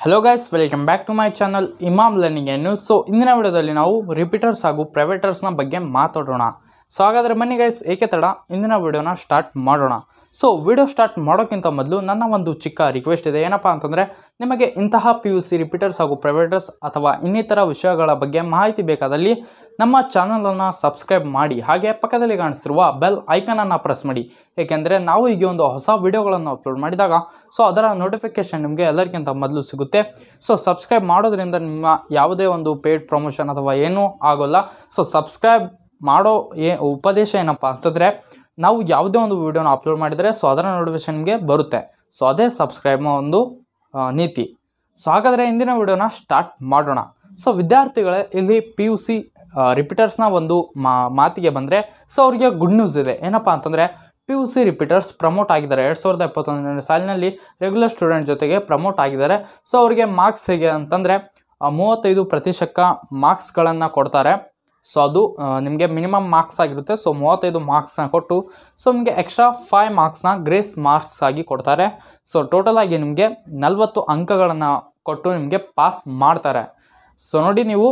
hello guys welcome back to my channel Imam learning news so ಇಂದಿನ ವಿಡಿಯೋದಲ್ಲಿ ನಾವು repeaters ಹಾಗೂ ಪ್ರೈವೇಟರ್ಸ್ನ ಬಗ್ಗೆ ಮಾತಾಡೋಣ ಸೊ ಹಾಗಾದರೆ ಬನ್ನಿ ಗೈಸ್ ಏಕೆ ತಡ ಇಂದಿನ ವಿಡಿಯೋನ ಸ್ಟಾರ್ಟ್ ಮಾಡೋಣ ಸೊ ವಿಡಿಯೋ ಸ್ಟಾರ್ಟ್ ಮಾಡೋಕ್ಕಿಂತ ಮೊದಲು ನನ್ನ ಒಂದು ಚಿಕ್ಕ ರಿಕ್ವೆಸ್ಟ್ ಇದೆ ಏನಪ್ಪ ಅಂತಂದರೆ ನಿಮಗೆ ಇಂತಹ ಪಿ ಯು ಸಿ ರಿಪೀಟರ್ಸ್ ಹಾಗೂ ಪ್ರೈವೇಟರ್ಸ್ ಅಥವಾ ಇನ್ನಿತರ ವಿಷಯಗಳ ಬಗ್ಗೆ ಮಾಹಿತಿ ಬೇಕಾದಲ್ಲಿ ನಮ್ಮ ಚಾನಲನ್ನು ಸಬ್ಸ್ಕ್ರೈಬ್ ಮಾಡಿ ಹಾಗೆ ಪಕ್ಕದಲ್ಲಿ ಕಾಣಿಸ್ತಿರುವ ಬೆಲ್ ಐಕನನ್ನು ಪ್ರೆಸ್ ಮಾಡಿ ಏಕೆಂದರೆ ನಾವು ಈಗ ಒಂದು ಹೊಸ ವಿಡಿಯೋಗಳನ್ನು ಅಪ್ಲೋಡ್ ಮಾಡಿದಾಗ ಸೊ ಅದರ ನೋಟಿಫಿಕೇಷನ್ ನಿಮಗೆ ಎಲ್ಲರಿಗಿಂತ ಮೊದಲು ಸಿಗುತ್ತೆ ಸೊ ಸಬ್ಸ್ಕ್ರೈಬ್ ಮಾಡೋದ್ರಿಂದ ನಿಮ್ಮ ಯಾವುದೇ ಒಂದು ಪೇಯ್ಡ್ ಪ್ರಮೋಷನ್ ಅಥವಾ ಏನೂ ಆಗೋಲ್ಲ ಸೊ ಸಬ್ಸ್ಕ್ರೈಬ್ ಮಾಡೋ ಏ ಉಪದೇಶ ಏನಪ್ಪ ಅಂತಂದರೆ ನಾವು ಯಾವುದೇ ಒಂದು ವಿಡಿಯೋನ ಅಪ್ಲೋಡ್ ಮಾಡಿದರೆ ಸೊ ಅದರ ನೋಟಿಫಿಕೇಷನ್ ನಿಮಗೆ ಬರುತ್ತೆ ಸೊ ಅದೇ ಸಬ್ಸ್ಕ್ರೈಬ್ ಒಂದು ಆ, ನೀತಿ ಸೊ ಹಾಗಾದರೆ ಇಂದಿನ ವಿಡಿಯೋನ ಸ್ಟಾರ್ಟ್ ಮಾಡೋಣ ಸೊ ವಿದ್ಯಾರ್ಥಿಗಳೇ ಇಲ್ಲಿ ಪಿ ಯು ಸಿ ರಿಪೀಟರ್ಸ್ನ ಒಂದು ಮಾ ಮಾತಿಗೆ ಬಂದರೆ ಸೊ ಅವರಿಗೆ ಗುಡ್ ನ್ಯೂಸ್ ಇದೆ ಏನಪ್ಪ ಅಂತಂದರೆ P U C repeaters promote ಆಗಿದ್ದಾರೆ ಎರಡು ಸಾವಿರದ ಇಪ್ಪತ್ತೊಂದನೇ ಸಾಲಿನಲ್ಲಿ ರೆಗ್ಯುಲರ್ ಸ್ಟೂಡೆಂಟ್ ಜೊತೆಗೆ ಪ್ರಮೋಟ್ ಆಗಿದ್ದಾರೆ ಸೊ ಅವರಿಗೆ ಮಾರ್ಕ್ಸ್ ಹೇಗೆ ಅಂತಂದರೆ ಮೂವತ್ತೈದು ಪ್ರತಿಶತ ಮಾರ್ಕ್ಸ್ಗಳನ್ನು ಕೊಡ್ತಾರೆ ಸೊ ಅದು ನಿಮಗೆ ಮಿನಿಮಮ್ ಮಾರ್ಕ್ಸ್ ಆಗಿರುತ್ತೆ ಸೊ ಮೂವತ್ತೈದು ಮಾರ್ಕ್ಸ್ನ ಕೊಟ್ಟು ಸೊ ನಿಮಗೆ ಎಕ್ಸ್ಟ್ರಾ ಫೈವ್ ಮಾರ್ಕ್ಸ್ನ ಗ್ರೇಸ್ ಮಾರ್ಕ್ಸ್ ಆಗಿ ಕೊಡ್ತಾರೆ ಸೊ ಟೋಟಲ್ ಆಗಿ ನಿಮಗೆ ನಲವತ್ತು ಅಂಕಗಳನ್ನು ಕೊಟ್ಟು ನಿಮಗೆ ಪಾಸ್ ಮಾಡ್ತಾರೆ ಸೊ ನೋಡಿ ನೀವು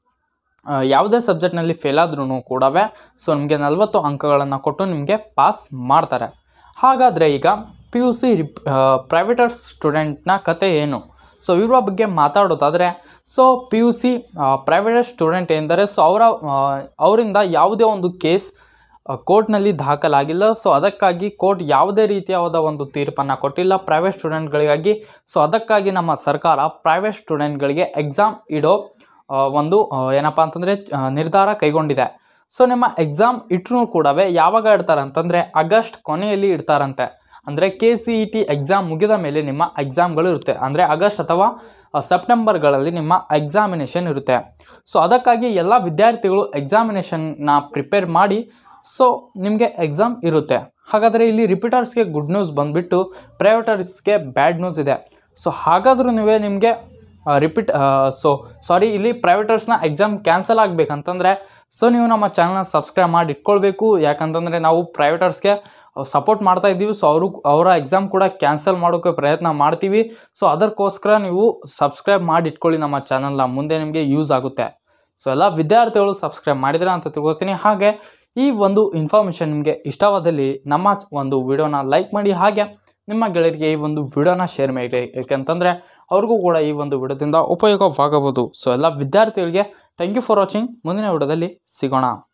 ಆ, ಯಾವುದೇ ಸಬ್ಜೆಕ್ಟ್ನಲ್ಲಿ ಫೇಲ್ ಆದ್ರೂ ಕೂಡ ಸೊ ನಿಮಗೆ ನಲವತ್ತು ಅಂಕಗಳನ್ನು ಕೊಟ್ಟು ನಿಮಗೆ ಪಾಸ್ ಮಾಡ್ತಾರೆ ಹಾಗಾದರೆ ಈಗ ಪಿ ಯು ಸಿ ರಿಪ್ ಪ್ರೈವೇಟರ್ ಸ್ಟೂಡೆಂಟ್ನ ಕತೆ ಏನು ಸೊ ಇವರ ಬಗ್ಗೆ ಮಾತಾಡೋದಾದರೆ so P U C private student ಎಂದರೆ ಸೊ ಅವರ ಅವರಿಂದ ಯಾವುದೇ ಒಂದು ಕೇಸ್ ಕೋರ್ಟ್ನಲ್ಲಿ ದಾಖಲಾಗಿಲ್ಲ ಸೊ ಅದಕ್ಕಾಗಿ ಕೋರ್ಟ್ ಯಾವುದೇ ರೀತಿಯಾದ ಒಂದು ತೀರ್ಪನ್ನು ಕೊಟ್ಟಿಲ್ಲ ಪ್ರೈವೇಟ್ ಸ್ಟೂಡೆಂಟ್ಗಳಿಗಾಗಿ ಸೊ ಅದಕ್ಕಾಗಿ ನಮ್ಮ ಸರ್ಕಾರ ಪ್ರೈವೇಟ್ ಸ್ಟೂಡೆಂಟ್ಗಳಿಗೆ ಎಕ್ಸಾಮ್ ಇಡೋ ಆ, ಒಂದು ಆ, ಏನಪ್ಪ ಅಂತಂದರೆ ನಿರ್ಧಾರ ಕೈಗೊಂಡಿದೆ ಸೊ ನಿಮ್ಮ ಎಕ್ಸಾಮ್ ಇಟ್ಟರೂ ಕೂಡ ಯಾವಾಗ ಇಡ್ತಾರೆ ಅಂತಂದರೆ ಆಗಸ್ಟ್ ಕೊನೆಯಲ್ಲಿ ಇಡ್ತಾರಂತೆ ಅಂದರೆ K C E T exam ಮುಗಿದ ಮೇಲೆ ನಿಮ್ಮ ಎಕ್ಸಾಮ್ಗಳು ಇರುತ್ತೆ ಅಂದರೆ ಆಗಸ್ಟ್ ಅಥವಾ ಆ, ಸೆಪ್ಟೆಂಬರ್ಗಳಲ್ಲಿ ನಿಮ್ಮ ಎಕ್ಸಾಮಿನೇಷನ್ ಇರುತ್ತೆ ಸೊ ಅದಕ್ಕಾಗಿ ಎಲ್ಲ ವಿದ್ಯಾರ್ಥಿಗಳು ಎಕ್ಸಾಮಿನೇಷನ್ನ ಪ್ರಿಪೇರ್ ಮಾಡಿ ಸೊ ನಿಮಗೆ ಎಕ್ಸಾಮ್ ಇರುತ್ತೆ ಹಾಗಾದರೆ ಇಲ್ಲಿ ರಿಪೀಟರ್ಸ್ಗೆ ಗುಡ್ ನ್ಯೂಸ್ ಬಂದುಬಿಟ್ಟು ಪ್ರೈವೇಟರ್ಸ್ಗೆ ಬ್ಯಾಡ್ ನ್ಯೂಸ್ ಇದೆ ಸೊ ಹಾಗಾದ್ರೂ ನೀವೇ ನಿಮಗೆ ರಿಪೀಟ್ ಸೊ ಸಾರಿ ಇಲ್ಲಿ ಪ್ರೈವೇಟರ್ಸ್ನ ಎಕ್ಸಾಮ್ ಕ್ಯಾನ್ಸಲ್ ಆಗಬೇಕಂತಂದರೆ ಸೊ ನೀವು ನಮ್ಮ ಚಾನಲ್ನ ಸಬ್ಸ್ಕ್ರೈಬ್ ಮಾಡಿ ಇಟ್ಕೊಳ್ಬೇಕು ಯಾಕಂತಂದರೆ ನಾವು ಪ್ರೈವೇಟರ್ಸ್ಗೆ ಸಪೋರ್ಟ್ ಮಾಡ್ತಾ ಇದ್ದೀವಿ ಸೊ ಅವರು ಅವರ ಎಕ್ಸಾಮ್ ಕೂಡ ಕ್ಯಾನ್ಸಲ್ ಮಾಡೋಕ್ಕೆ ಪ್ರಯತ್ನ ಮಾಡ್ತೀವಿ ಸೊ ಅದಕ್ಕೋಸ್ಕರ ನೀವು ಸಬ್ಸ್ಕ್ರೈಬ್ ಮಾಡಿ ಇಟ್ಕೊಳ್ಳಿ ನಮ್ಮ ಚಾನಲ್ನ ಮುಂದೆ ನಿಮಗೆ ಯೂಸ್ ಆಗುತ್ತೆ ಸೊ ಎಲ್ಲ ವಿದ್ಯಾರ್ಥಿಗಳು ಸಬ್ಸ್ಕ್ರೈಬ್ ಮಾಡಿದ್ರೆ ಅಂತ ತಿಳ್ಕೊತೀನಿ ಹಾಗೆ ಈ ಒಂದು ಇನ್ಫಾರ್ಮೇಷನ್ ನಿಮಗೆ ಇಷ್ಟವಾದಲ್ಲಿ ನಮ್ಮ ಚ- ಒಂದು ವಿಡಿಯೋನ ಲೈಕ್ ಮಾಡಿ ಹಾಗೆ ನಿಮ್ಮ ಗೆಳೆಯರಿಗೆ ಈ ಒಂದು ವಿಡಿಯೋನ ಶೇರ್ ಮಾಡಿ ಏಕೆಂತಂದರೆ ಅವ್ರಿಗೂ ಕೂಡ ಈ ಒಂದು ವಿಡಿಯೋದಿಂದ ಉಪಯೋಗವಾಗಬಹುದು ಸೊ ಎಲ್ಲ ವಿದ್ಯಾರ್ಥಿಗಳಿಗೆ ಥ್ಯಾಂಕ್ ಯು ಫಾರ್ ವಾಚಿಂಗ್ ಮುಂದಿನ ವಿಡಿಯೋದಲ್ಲಿ ಸಿಗೋಣ